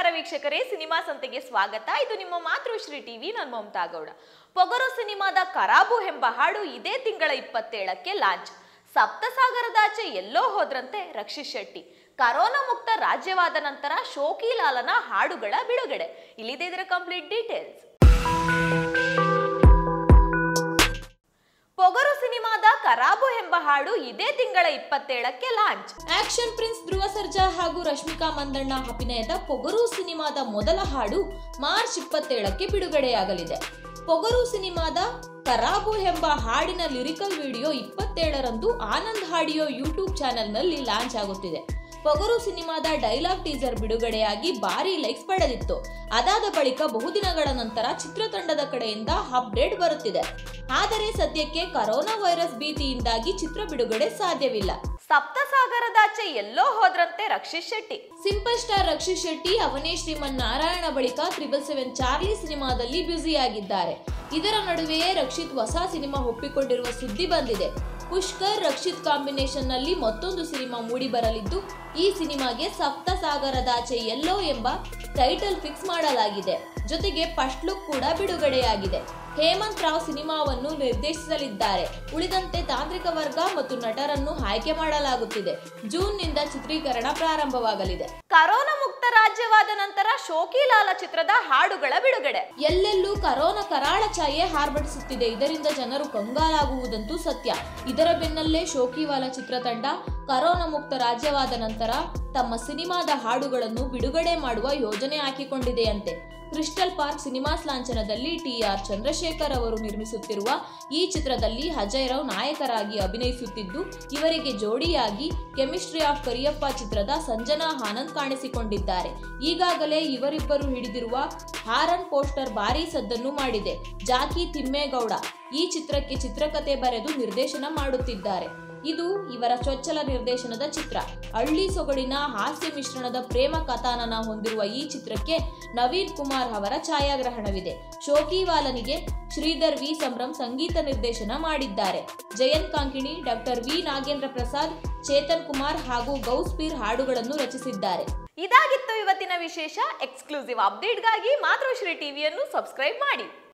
ವೀಕ್ಷಕರೇ ಸಿನಿಮಾ ಸಂತೆಗೆ ಸ್ವಾಗತ ಇದು ನಿಮ್ಮ ಮಾತೃಶ್ರೀ ಟಿವಿ ನಾನು ಮಮತಾ ಗೌಡ ಪೊಗರು ಸಿನಿಮಾದ ಕರಾಬು ಎಂಬ ಹಾಡು ಇದೇ ತಿಂಗಳ ಇಪ್ಪತ್ತೇಳಕ್ಕೆ ಲಾಂಚ್ ಸಪ್ತಸಾಗರದಾಚೆ ಎಲ್ಲೋ ಹೋದ್ರಂತೆ ರಕ್ಷಿತ್ ಶೆಟ್ಟಿ ಕರೋನಾ ಮುಕ್ತ ರಾಜ್ಯವಾದ ನಂತರ ಶೋಕಿಲಾಲನ ಹಾಡುಗಳ ಬಿಡುಗಡೆ ಇಲ್ಲಿದೆ ಇದರ ಕಂಪ್ಲೀಟ್ ಡೀಟೇಲ್ಸ್ ಪೊಗರು ಸಿನಿಮಾದ ಕರಾಬು ಎಂಬ ಹಾಡು ಇದೇ ತಿಂಗಳ ಇಪ್ಪತ್ತೇಳಕ್ಕೆ launch action prince Dhruva Sarja ಹಾಗೂ ರಶ್ಮಿಕಾ ಮಂದಣ್ಣ ಅಭಿನಯದ ಪೊಗರು ಸಿನಿಮಾದ ಮೊದಲ ಹಾಡು ಮಾರ್ಚ್ ಇಪ್ಪತ್ತೇಳಕ್ಕೆ ಬಿಡುಗಡೆಯಾಗಲಿದೆ ಪೊಗರು ಸಿನಿಮಾದ ಕರಾಬು ಎಂಬ ಹಾಡಿನ ಲಿರಿಕಲ್ ವಿಡಿಯೋ ಇಪ್ಪತ್ತೇಳರಂದು ಆನಂದ್ ಹಾಡಿಯೋ ಯೂಟ್ಯೂಬ್ ಚಾನೆಲ್ನಲ್ಲಿ ಲಾಂಚ್ ಆಗುತ್ತಿದೆ ಪೊಗರು ಸಿನಿಮಾದ ಡೈಲಾಗ್ ಟೀಸರ್ ಬಿಡುಗಡೆಯಾಗಿ ಭಾರಿ ಲೈಕ್ಸ್ ಪಡೆದಿತ್ತು ಅದಾದ ಬಳಿಕ ಬಹುದಿನಗಳ ನಂತರ ಚಿತ್ರತಂಡದ ಕಡೆಯಿಂದ ಅಪ್ಡೇಟ್ ಬರುತ್ತಿದೆ ಆದರೆ ಸದ್ಯಕ್ಕೆ ಕರೋನಾ ವೈರಸ್ ಭೀತಿಯಿಂದಾಗಿ ಚಿತ್ರ ಬಿಡುಗಡೆ ಸಾಧ್ಯವಿಲ್ಲ ಸಪ್ತಸಾಗರದಾಚೆ ಎಲ್ಲೋ ಹೋದ್ರಂತೆ ರಕ್ಷಿತ್ ಶೆಟ್ಟಿ ಸಿಂಪಲ್ ಸ್ಟಾರ್ ರಕ್ಷಿತ್ ಶೆಟ್ಟಿ ಅವನೇ ಶ್ರೀಮನ್ ನಾರಾಯಣ ಬಳಿಕ ತ್ರಿಬಲ್ ಸೆವೆನ್ ಚಾರ್ಲಿ ಸಿನಿಮಾದಲ್ಲಿ ಬ್ಯುಸಿಯಾಗಿದ್ದಾರೆ ಇದರ ನಡುವೆಯೇ ರಕ್ಷಿತ್ ಹೊಸ ಸಿನಿಮಾ ಒಪ್ಪಿಕೊಂಡಿರುವ ಸುದ್ದಿ ಬಂದಿದೆ ಪುಷ್ಕರ್ ರಕ್ಷಿತ್ ಕಾಂಬಿನೇಷನ್ ನಲ್ಲಿ ಮತ್ತೊಂದು ಸಿನಿಮಾ ಮೂಡಿ ಬರಲಿದ್ದು ಈ ಸಿನಿಮಾಗೆ ಸಪ್ತ ಸಾಗರದಾಚೆ ಎಲ್ಲೋ ಎಂಬ ಟೈಟಲ್ ಫಿಕ್ಸ್ ಮಾಡಲಾಗಿದೆ ಜೊತೆಗೆ ಫಸ್ಟ್ ಲುಕ್ ಕೂಡ ಬಿಡುಗಡೆಯಾಗಿದೆ ಹೇಮಂತ್ ರಾವ್ ಸಿನಿಮಾವನ್ನು ನಿರ್ದೇಶಿಸಲಿದ್ದಾರೆ ಉಳಿದಂತೆ ತಾಂತ್ರಿಕ ವರ್ಗ ಮತ್ತು ನಟರನ್ನು ಆಯ್ಕೆ ಮಾಡಲಾಗುತ್ತಿದೆ ಜೂನ್ನಿಂದ ಚಿತ್ರೀಕರಣ ಪ್ರಾರಂಭವಾಗಲಿದೆ ಕರೋನಾ ಮುಕ್ತ ರಾಜ್ಯವಾದ ನಂತರ ಶೋಕಿಲಾಲ ಚಿತ್ರದ ಹಾಡುಗಳ ಬಿಡುಗಡೆ ಎಲ್ಲೆಲ್ಲೂ ಕರೋನಾ ಕರಾಳ ಛಾಯೆ ಹಾರ್ಬಡಿಸುತ್ತಿದೆ ಇದರಿಂದ ಜನರು ಕಂಗಾಲಾಗುವುದಂತೂ ಸತ್ಯ ಇದರ ಬೆನ್ನಲ್ಲೇ ಶೋಕಿವಾಲ ಚಿತ್ರತಂಡ ಕರೋನಾ ಮುಕ್ತ ರಾಜ್ಯವಾದ ನಂತರ ತಮ್ಮ ಸಿನಿಮಾದ ಹಾಡುಗಳನ್ನು ಬಿಡುಗಡೆ ಮಾಡುವ ಯೋಜನೆ ಹಾಕಿಕೊಂಡಿದೆಯಂತೆ ಕ್ರಿಸ್ಟಲ್ ಪಾರ್ಕ್ ಸಿನಿಮಾಸ್ ಲಾಂಛನದಲ್ಲಿ ಟಿ ಆರ್ ಚಂದ್ರಶೇಖರ್ ಅವರು ನಿರ್ಮಿಸುತ್ತಿರುವ ಈ ಚಿತ್ರದಲ್ಲಿ ಅಜಯ್ ರಾವ್ ನಾಯಕರಾಗಿ ಅಭಿನಯಿಸುತ್ತಿದ್ದು ಇವರಿಗೆ ಜೋಡಿಯಾಗಿ ಕೆಮಿಸ್ಟ್ರಿ ಆಫ್ ಕರಿಯಪ್ಪ ಚಿತ್ರದ ಸಂಜನಾ ಆನಂದ್ ಕಾಣಿಸಿಕೊಂಡಿದ್ದಾರೆ ಈಗಾಗಲೇ ಇವರಿಬ್ಬರು ಹಿಡಿದಿರುವ ಹಾರನ್ ಪೋಸ್ಟರ್ ಭಾರೀ ಸದ್ದನ್ನು ಮಾಡಿದೆ ಜಾಕಿ ತಿಮ್ಮೇಗೌಡ ಈ ಚಿತ್ರಕ್ಕೆ ಚಿತ್ರಕಥೆ ಬರೆದು ನಿರ್ದೇಶನ ಮಾಡುತ್ತಿದ್ದಾರೆ ಇದು ಇವರ ಚೊಚ್ಚಲ ನಿರ್ದೇಶನದ ಚಿತ್ರ ಹಳ್ಳಿ ಸೊಗಡಿನ ಹಾಸ್ಯ ಮಿಶ್ರಣದ ಪ್ರೇಮ ಕಥಾನನ ಹೊಂದಿರುವ ಈ ಚಿತ್ರಕ್ಕೆ ನವೀನ್ ಕುಮಾರ್ ಅವರ ಛಾಯಾಗ್ರಹಣವಿದೆ ಶೋಕಿವಾಲನಿಗೆ ಶ್ರೀಧರ್ ವಿ ಸಂಭ್ರಮ್ ಸಂಗೀತ ನಿರ್ದೇಶನ ಮಾಡಿದ್ದಾರೆ ಜಯಂತ್ ಕಾಂಕಿಣಿ ಡಾಕ್ಟರ್ ವಿ ನಾಗೇಂದ್ರ ಪ್ರಸಾದ್ ಚೇತನ್ ಕುಮಾರ್ ಹಾಗೂ ಗೌಸ್ಪೀರ್ ಹಾಡುಗಳನ್ನು ರಚಿಸಿದ್ದಾರೆ ಇದಾಗಿತ್ತು ಇವತ್ತಿನ ವಿಶೇಷ ಎಕ್ಸ್ಕ್ಲೂಸಿವ್ ಅಪ್ಡೇಟ್ಗಾಗಿ ಮಾತೃಶ್ರೀ ಟಿವಿಯನ್ನು ಸಬ್ಸ್ಕ್ರೈಬ್ ಮಾಡಿ